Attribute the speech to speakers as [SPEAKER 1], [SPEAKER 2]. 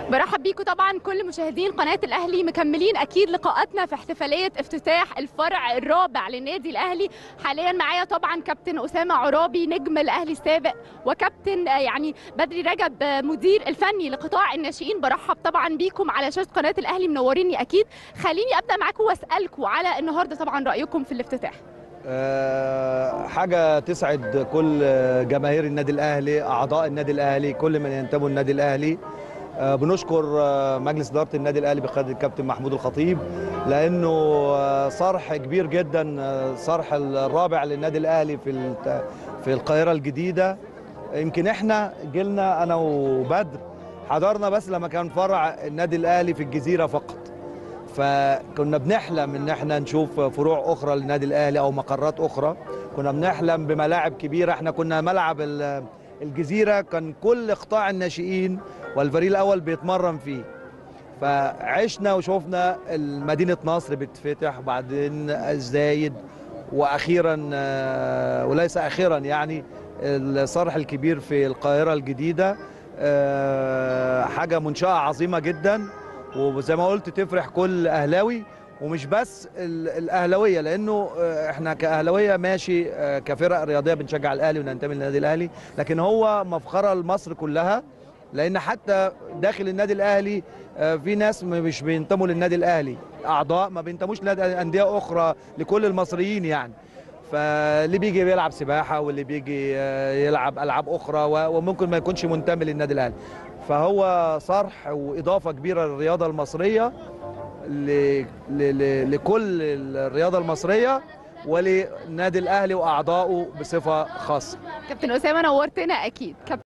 [SPEAKER 1] برحب بيكم طبعا كل مشاهدين قناه الاهلي مكملين اكيد لقاءاتنا في احتفاليه افتتاح الفرع الرابع للنادي الاهلي حاليا معايا طبعا كابتن اسامه عرابي نجم الاهلي السابق وكابتن آه، يعني بدري رجب آه، مدير الفني لقطاع الناشئين برحب طبعا بيكم على شاشه قناه الاهلي منوريني اكيد خليني ابدا معاكم واسالكم على النهارده طبعا رايكم في الافتتاح
[SPEAKER 2] آه، حاجة تسعد كل جماهير النادي الأهلي أعضاء النادي الأهلي كل من ينتموا النادي الأهلي آه، بنشكر آه، مجلس إدارة النادي الأهلي بقيادة الكابتن محمود الخطيب لأنه آه، صرح كبير جدا آه، صرح الرابع للنادي الأهلي في الت- في القاهرة الجديدة يمكن احنا جيلنا أنا وبدر حضرنا بس لما كان فرع النادي الأهلي في الجزيرة فقط فكنا بنحلم ان احنا نشوف فروع اخرى للنادي الاهلي او مقرات اخرى كنا بنحلم بملاعب كبيره احنا كنا ملعب ال- الجزيره كان كل قطاع الناشئين والفريق الاول بيتمرن فيه فعشنا وشوفنا مدينه نصر بتفتح وبعدين الزايد واخيرا آه، وليس اخيرا يعني الصرح الكبير في القاهره الجديده آه، حاجه منشاه عظيمه جدا وزي ما قلت تفرح كل اهلاوي ومش بس ال- الاهلاويه لانه آه، احنا كاهلاويه ماشي آه، كفرق رياضيه بنشجع الاهلي وننتمي للنادي الاهلي لكن هو مفخره لمصر كلها لان حتى داخل النادي الاهلي آه، في ناس م- مش بينتموا للنادي الاهلي اعضاء ما بينتموش لانديه اخرى لكل المصريين يعني فاللي بيجي بيلعب سباحه واللي بيجي آه، يلعب العاب اخرى و- وممكن ما يكونش منتمي للنادي الاهلي فهو صرح واضافه كبيره للرياضه المصريه ل- ل- ل- لكل الرياضه المصريه وللنادي الاهلي واعضائه بصفه خاصه
[SPEAKER 1] كابتن اسامه نورتنا اكيد كابتن